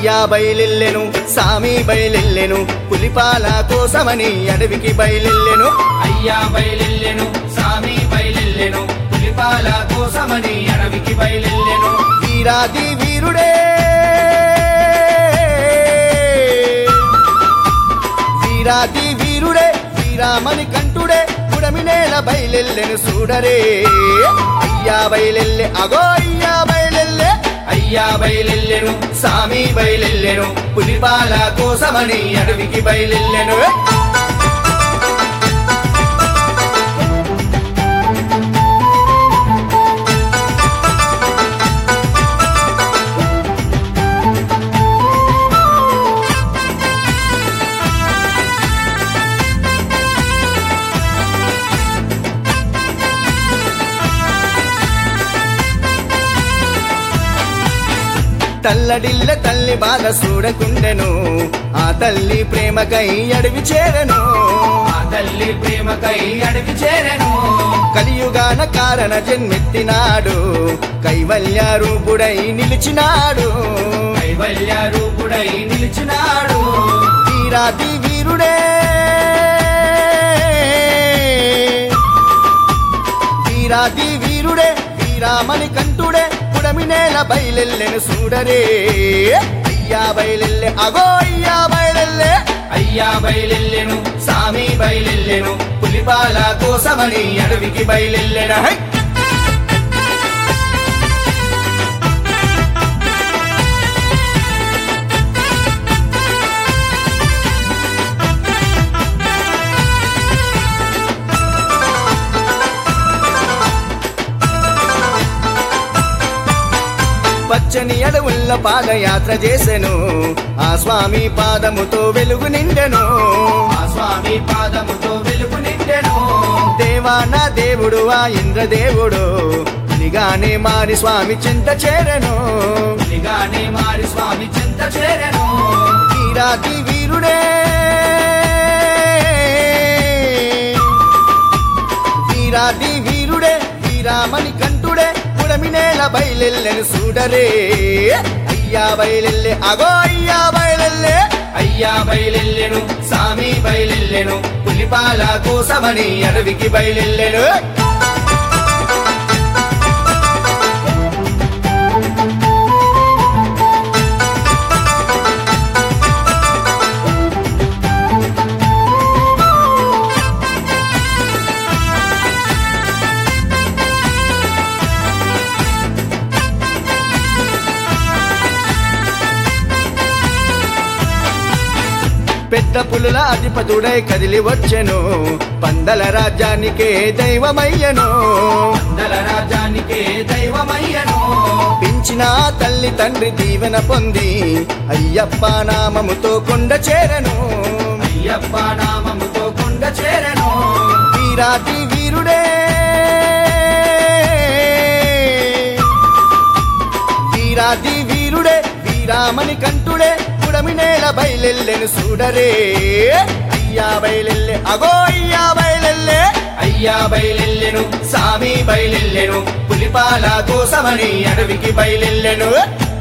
అయ్యా బయలెల్లెను సామి బయలెల్లెను పులిపాల కోసమని అడవికి బయలెల్లెను అయ్యా బయలెల్లెను సామి బయలెల్లెను పులిపాల కోసమని అడవికి బయలెల్లెను వీరాది వీరుడే వీరాది వీరుడే వీరామణి కంఠుడే పుడమి నేల బయలెల్లెను చూడరే అయ్యా బయలెల్లె అగో అయ్యా బయలెల్లె అయ్యా బయలెల్లెను సామి బయలెల్లెను పులిపాల కోసమని అడవికి బయలెల్లెను తల్లడిల్ల తల్లి బాధ చూడకుండెను ఆ తల్లి ప్రేమకై అడవి చేరను ఆ తల్లి ప్రేమకై అడవి చేరెను కలియుగాన కారణ జన్మెత్తినాడు కైవల్య రూపుడై నిలిచినాడు కైవల్య రూపుడై నిలిచినాడు వీరాది వీరుడే వీరాది వీరుడే వీరామణి కంఠుడే పుడమి నేల బయలెల్లెను చూడరే అయ్యా బయలెల్లె అగో అయ్యా బయలెల్లె అయ్యా బయలెల్లెను సామి బయలెల్లెను పులిపాల కోసమని అడవికి బయలెల్లెన హై! పచ్చని అడవుల్ల పాదయాత్ర చేసెను ఆ స్వామి పాదముతో వెలుగు నిండెను ఆ స్వామి పాదముతో వెలుగు నిండెను దేవా నా దేవుడు ఆ ఇంద్రదేవుడు నిగానే మారి స్వామి చింత చేరెను నిగానే మారి స్వామి చింత చేరెను వీరాది వీరుడే వీరాది వీరుడే వీరామణి కంఠుడే పుడమి నేల బయలెల్లెను చూడరే అయ్యా బయలెల్లె అగో అయ్యా బయలెల్లె అయ్యా బయలెల్లెను సామి బయలెల్లెను పులిపాల కోసమని అడవికి బయలెల్లెను పెద్ద పులుల అధిపతుడై కదిలి వచ్చెను పందల రాజ్యానికే దైవమయ్యను అందల రాజ్యానికే దైవమయ్యను పెంచిన తల్లి తండ్రి దీవెన పొంది అయ్యప్ప నామముతో కొండ చేరను అయ్యప్ప నామముతో కొండ చేరెను వీరాది వీరుడే వీరాది వీరుడే వీరామణి కంఠుడే పుడమి నేల బయలెల్లెను చూడరే అయ్యా బయలెల్లె అగో అయ్యా బయలెల్లె అయ్యా బయలెల్లెను సామి బయలెల్లెను పులిపాల కోసమని అడవికి బయలెల్లెను